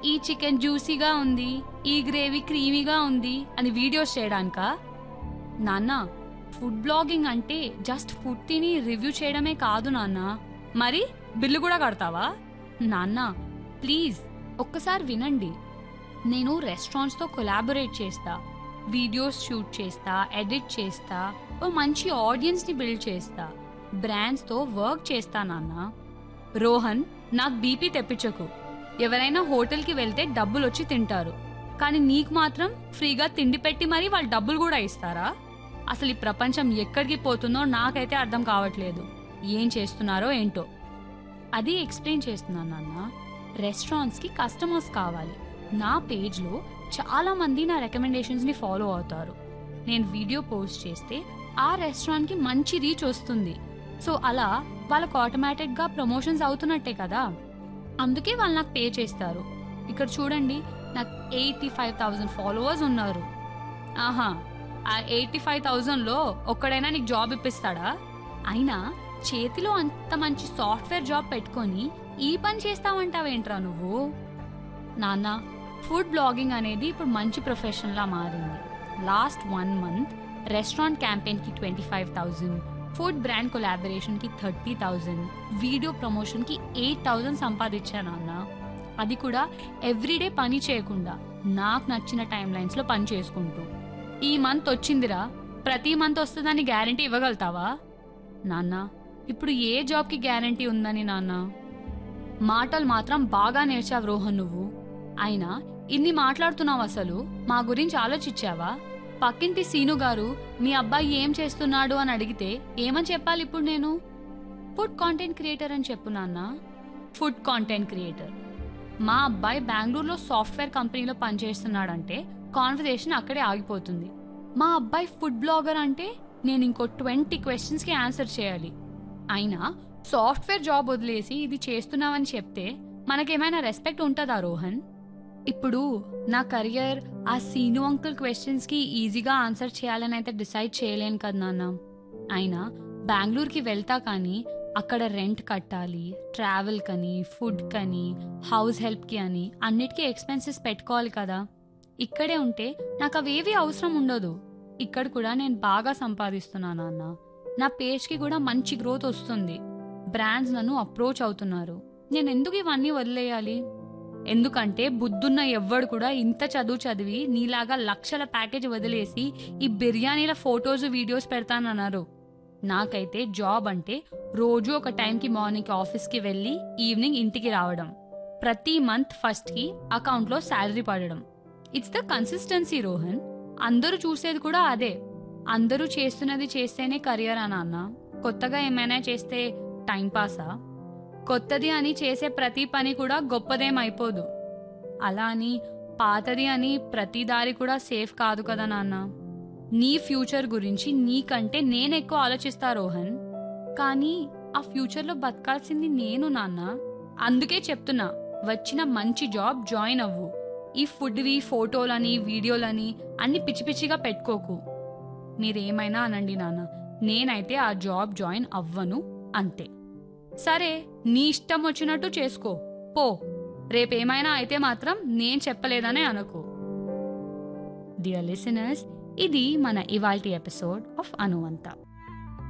ఈ చికెన్ జ్యూసీగా ఉంది ఈ గ్రేవీ క్రీమీగా ఉంది అని వీడియోస్ చేయడానికా నాన్న ఫుడ్ బ్లాగింగ్ అంటే జస్ట్ ఫుడ్ తిని రివ్యూ చేయడమే కాదు నాన్న మరి బిల్లు కూడా కడతావా నాన్న ప్లీజ్ ఒక్కసారి వినండి నేను రెస్టారెంట్స్తో కొలాబొరేట్ చేస్తా వీడియోస్ షూట్ చేస్తా ఎడిట్ చేస్తా ఓ మంచి ఆడియన్స్ని బిల్డ్ చేస్తా బ్రాండ్స్తో వర్క్ చేస్తా నాన్న రోహన్ నాకు బీపీ తెప్పించకు ఎవరైనా హోటల్కి వెళ్తే డబ్బులు వచ్చి తింటారు కానీ నీకు మాత్రం ఫ్రీగా తిండి పెట్టి మరీ వాళ్ళు డబ్బులు కూడా ఇస్తారా అసలు ఈ ప్రపంచం ఎక్కడికి పోతుందో నాకైతే అర్థం కావట్లేదు ఏం చేస్తున్నారో ఏంటో అది ఎక్స్ప్లెయిన్ చేస్తున్నాను నాన్న రెస్టారెంట్స్కి కస్టమర్స్ కావాలి నా పేజ్లో చాలా మంది నా రికమెండేషన్స్ని ఫాలో అవుతారు నేను వీడియో పోస్ట్ చేస్తే ఆ రెస్టారెంట్కి మంచి రీచ్ వస్తుంది సో అలా వాళ్ళకు ఆటోమేటిక్గా ప్రమోషన్స్ అవుతున్నట్టే కదా అందుకే వాళ్ళు నాకు పే చేస్తారు ఇక్కడ చూడండి నాకు ఎయిటీ ఫైవ్ థౌజండ్ ఫాలోవర్స్ ఉన్నారు ఆహా ఆ ఎయిటీ ఫైవ్ థౌజండ్లో ఒక్కడైనా నీకు జాబ్ ఇప్పిస్తాడా అయినా చేతిలో అంత మంచి సాఫ్ట్వేర్ జాబ్ పెట్టుకొని ఈ పని చేస్తావంటావేంట్రా నువ్వు నాన్న ఫుడ్ బ్లాగింగ్ అనేది ఇప్పుడు మంచి ప్రొఫెషన్లా మారింది లాస్ట్ వన్ మంత్ రెస్టారెంట్ క్యాంపెయిన్కి twenty five thousand food brand కొలాబరేషన్కి థర్టీ థౌజండ్ వీడియో ప్రమోషన్కి ఎయిట్ థౌజండ్ సంపాదించాను నాన్న అది కూడా ఎవ్రీడే పని చేయకుండా నాకు నచ్చిన టైం లైన్స్లో పని చేసుకుంటూ ఈ మంత్ వచ్చిందిరా ప్రతి మంత్ వస్తుందని గ్యారంటీ ఇవ్వగలుగుతావా నాన్న ఇప్పుడు ఏ జాబ్కి గ్యారంటీ ఉందని నాన్న మాటలు మాత్రం బాగా నేర్చావు రోహన్ నువ్వు అయినా ఇన్ని మాట్లాడుతున్నావు అసలు మా గురించి ఆలోచించావా పక్కింటి సీను గారు మీ అబ్బాయి ఏం చేస్తున్నాడు అని అడిగితే ఏమని చెప్పాలి ఇప్పుడు నేను ఫుడ్ కాంటెంట్ క్రియేటర్ అని చెప్పు నాన్న ఫుడ్ కాంటెంట్ క్రియేటర్ మా అబ్బాయి బెంగళూరులో సాఫ్ట్వేర్ కంపెనీలో పనిచేస్తున్నాడంటే కాన్వర్జేషన్ అక్కడే ఆగిపోతుంది మా అబ్బాయి ఫుడ్ బ్లాగర్ అంటే నేను ఇంకో ట్వంటీ క్వశ్చన్స్కి ఆన్సర్ చేయాలి అయినా సాఫ్ట్వేర్ జాబ్ వదిలేసి ఇది చేస్తున్నావని చెప్తే మనకేమైనా రెస్పెక్ట్ ఉంటుందా రోహన్ ఇప్పుడు నా కెరియర్ ఆ సీను అంకుల్ క్వశ్చన్స్కి ఈజీగా ఆన్సర్ చేయాలని అయితే డిసైడ్ చేయలేను కదా నాన్న అయినా బెంగళూరుకి వెళ్తా కానీ అక్కడ రెంట్ కట్టాలి ట్రావెల్ కని ఫుడ్ కని హౌస్ హెల్ప్కి అని అన్నిటికీ ఎక్స్పెన్సెస్ పెట్టుకోవాలి కదా ఇక్కడే ఉంటే నాకు అవేవి అవసరం ఉండదు ఇక్కడ కూడా నేను బాగా సంపాదిస్తున్నాను అన్న నా పేజ్కి కూడా మంచి గ్రోత్ వస్తుంది బ్రాండ్స్ నన్ను అప్రోచ్ అవుతున్నారు నేను ఎందుకు ఇవన్నీ వదిలేయాలి ఎందుకంటే బుద్ధున్న ఎవ్వడు కూడా ఇంత చదువు చదివి నీలాగా లక్షల ప్యాకేజ్ వదిలేసి ఈ బిర్యానీల ఫొటోస్ వీడియోస్ పెడతానన్నారు నాకైతే జాబ్ అంటే రోజు ఒక టైంకి మార్నింగ్ ఆఫీస్కి వెళ్ళి ఈవినింగ్ ఇంటికి రావడం ప్రతి మంత్ ఫస్ట్కి అకౌంట్లో శాలరీ పడడం ఇట్స్ ద కన్సిస్టెన్సీ రోహన్ అందరూ చూసేది కూడా అదే అందరూ చేస్తున్నది చేస్తేనే కెరియర్ అని అన్న కొత్తగా ఏమైనా చేస్తే టైం పాసా కొత్తది అని చేసే ప్రతి పని కూడా గొప్పదేం అయిపోదు అలా అని పాతది అని ప్రతి దారి కూడా సేఫ్ కాదు కదా నాన్న నీ ఫ్యూచర్ గురించి నీకంటే నేను ఎక్కువ ఆలోచిస్తా రోహన్ కానీ ఆ ఫ్యూచర్లో బతకాల్సింది నేను నాన్న అందుకే చెప్తున్నా వచ్చిన మంచి జాబ్ జాయిన్ అవ్వు ఈ ఫుడ్వి ఫోటోలని వీడియోలని అన్ని పిచ్చి పిచ్చిగా పెట్టుకోకు మీరేమైనా అనండి నాన్న నేనైతే ఆ జాబ్ జాయిన్ అవ్వను అంతే సరే నీ ఇష్టం వచ్చినట్టు చేసుకో పో రేపేమైనా అయితే మాత్రం నేను చెప్పలేదనే అనుకో డియర్ లిసనర్స్ ఇది మన ఇవాల్టి ఎపిసోడ్ ఆఫ్ అనువంత